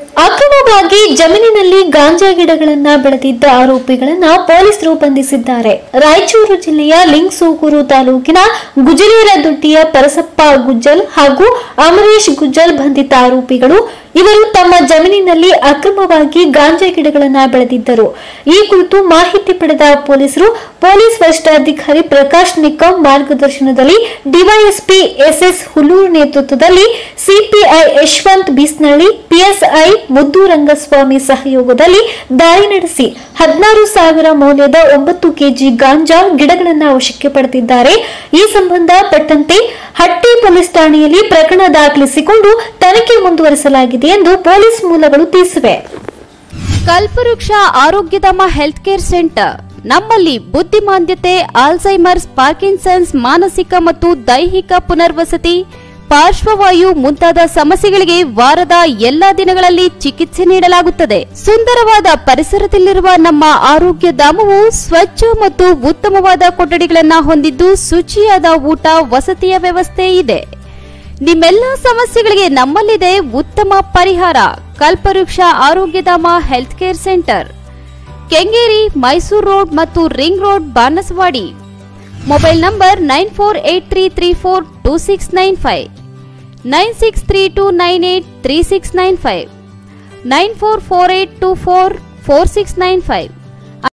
ಅಕ್ರಮವಾಗಿ ಜಮೀನಿನಲ್ಲಿ ಗಾಂಜಾ ಗಿಡಗಳನ್ನ ಬೆಳೆದಿದ್ದ ಆರೋಪಿಗಳನ್ನ ಪೊಲೀಸರು ಬಂಧಿಸಿದ್ದಾರೆ ರಾಯಚೂರು ಜಿಲ್ಲೆಯ ಲಿಂಗ್ಸೂಗೂರು ತಾಲೂಕಿನ ಗುಜರೇರದೊಡ್ಡಿಯ ಪರಸಪ್ಪ ಗುಜ್ಜಲ್ ಹಾಗೂ ಅಮರೇಶ್ ಗುಜ್ಜಲ್ ಬಂಧಿತ ಆರೋಪಿಗಳು ಇವರು ತಮ್ಮ ಜಮೀನಿನಲ್ಲಿ ಅಕ್ರಮವಾಗಿ ಗಾಂಜಾ ಗಿಡಗಳನ್ನ ಬೆಳೆದಿದ್ದರು ಈ ಕುರಿತು ಮಾಹಿತಿ ಪಡೆದ ಪೊಲೀಸರು ಪೊಲೀಸ್ ವರಿಷ್ಠಾಧಿಕಾರಿ ಪ್ರಕಾಶ್ ನಿಕಂ ಮಾರ್ಗದರ್ಶನದಲ್ಲಿ ಡಿವೈಎಸ್ಪಿ ಎಸ್ಎಸ್ ಹುಲ್ಲೂರು ನೇತೃತ್ವದಲ್ಲಿ ಸಿಪಿಐ ಯಶವಂತ್ ಬೀಸ್ನಳ್ಳಿ ಪಿಎಸ್ಐ ಮುದ್ದು ರಂಗಸ್ವಾಮಿ ಸಹಯೋಗದಲ್ಲಿ ದಾಳಿ ನಡೆಸಿ ಹದಿನಾರು ಸಾವಿರ ಮೌಲ್ಯದ ಒಂಬತ್ತು ಕೆಜಿ ಗಾಂಜಾ ಗಿಡಗಳನ್ನು ವಶಕ್ಕೆ ಪಡೆದಿದ್ದಾರೆ ಈ ಸಂಬಂಧ ಪಟ್ಟಂತೆ ಹಟ್ಟಿ ಪೊಲೀಸ್ ಠಾಣೆಯಲ್ಲಿ ಪ್ರಕರಣ ದಾಖಲಿಸಿಕೊಂಡು ತನಿಖೆ ಮುಂದುವರಿಸಲಾಗಿದೆ ಎಂದು ಪೊಲೀಸ್ ಮೂಲಗಳು ತಿಳಿಸಿವೆ ಕಲ್ಪವೃಕ್ಷ ಆರೋಗ್ಯಧಾಮ ಹೆಲ್ತ್ ಕೇರ್ ಸೆಂಟರ್ ನಮ್ಮಲ್ಲಿ ಬುದ್ಧಿಮಾಂದ್ಯತೆ ಆಲ್ಝೈಮರ್ಸ್ ಪಾರ್ಕಿನ್ಸನ್ಸ್ ಮಾನಸಿಕ ಮತ್ತು ದೈಹಿಕ ಪುನರ್ವಸತಿ ಪಾರ್ಶ್ವವಾಯು ಮುಂತಾದ ಸಮಸ್ಯೆಗಳಿಗೆ ವಾರದ ಎಲ್ಲಾ ದಿನಗಳಲ್ಲಿ ಚಿಕಿತ್ಸೆ ನೀಡಲಾಗುತ್ತದೆ ಸುಂದರವಾದ ಪರಿಸರದಲ್ಲಿರುವ ನಮ್ಮ ಆರೋಗ್ಯ ಧಾಮವು ಸ್ವಚ್ಛ ಮತ್ತು ಉತ್ತಮವಾದ ಕೊಠಡಿಗಳನ್ನು ಹೊಂದಿದ್ದು ಶುಚಿಯಾದ ಊಟ ವಸತಿಯ ವ್ಯವಸ್ಥೆ ಇದೆ ನಿಮ್ಮೆಲ್ಲ ಸಮಸ್ಯೆಗಳಿಗೆ ನಮ್ಮಲ್ಲಿದೆ ಉತ್ತಮ ಪರಿಹಾರ Kalpavriksha Arogyadhama health care centre Kengeri Mysuru road ಮತ್ತು ring road Banaswadi mobile number nine four eight three three four two six nine five nine six three two nine eight three six nine five nine four four eight two four four six nine five